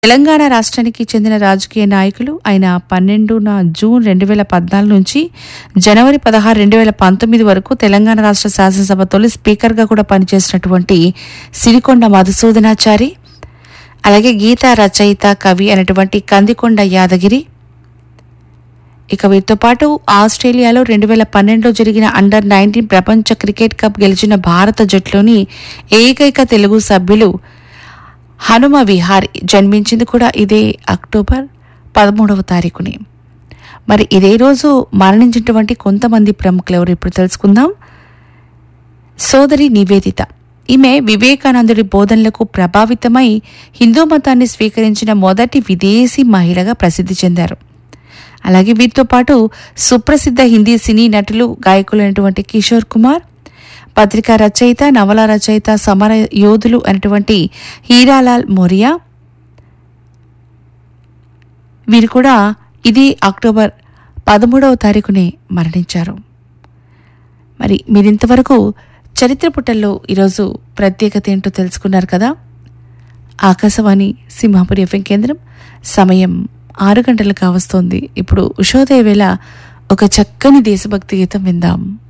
తెలంగాణ రాష్ట్రానికి చెందిన రాజకీయ నాయకులు ఆయన పన్నెండున జూన్ రెండు వేల పద్నాలుగు నుంచి జనవరి పదహారు రెండు వేల పంతొమ్మిది వరకు తెలంగాణ రాష్ట్ర శాసనసభ తొలి స్పీకర్గా కూడా పనిచేసినటువంటి సిరికొండ మధుసూదనాచారి అలాగే గీతా రచయిత కవి అయినటువంటి కందికొండ యాదగిరి ఇక వీరితో పాటు ఆస్ట్రేలియాలో రెండు వేల పన్నెండులో జరిగిన అండర్ నైన్టీన్ ప్రపంచ క్రికెట్ కప్ గెలిచిన భారత జట్టులోని ఏకైక తెలుగు సభ్యులు హనుమ విహారి జన్మించింది కూడా ఇదే అక్టోబర్ పదమూడవ తారీఖుని మరి ఇదే రోజు మరణించినటువంటి కొంతమంది ప్రముఖులు ఎవరు ఇప్పుడు తెలుసుకుందాం సోదరి నివేదిత ఈమె వివేకానందుడి బోధనలకు ప్రభావితమై హిందూ మతాన్ని స్వీకరించిన మొదటి విదేశీ మహిళగా ప్రసిద్ధి చెందారు అలాగే వీరితో పాటు సుప్రసిద్ధ హిందీ సినీ నటులు గాయకులైనటువంటి కిషోర్ కుమార్ పత్రికా రచయిత నవల రచయిత సమర యోధులు అయినటువంటి హీరాలాల్ మోరియా వీరు కూడా ఇది అక్టోబర్ పదమూడవ తారీఖునే మరణించారు మరి మీరింతవరకు చరిత్ర పుటల్లో ఈరోజు ప్రత్యేకత ఏంటో తెలుసుకున్నారు కదా ఆకాశవాణి సింహాపురి ఎఫ్ఎం కేంద్రం సమయం ఆరు గంటలు కావస్తోంది ఇప్పుడు ఉషోదయ వేళ ఒక చక్కని దేశభక్తి గీతం విందాం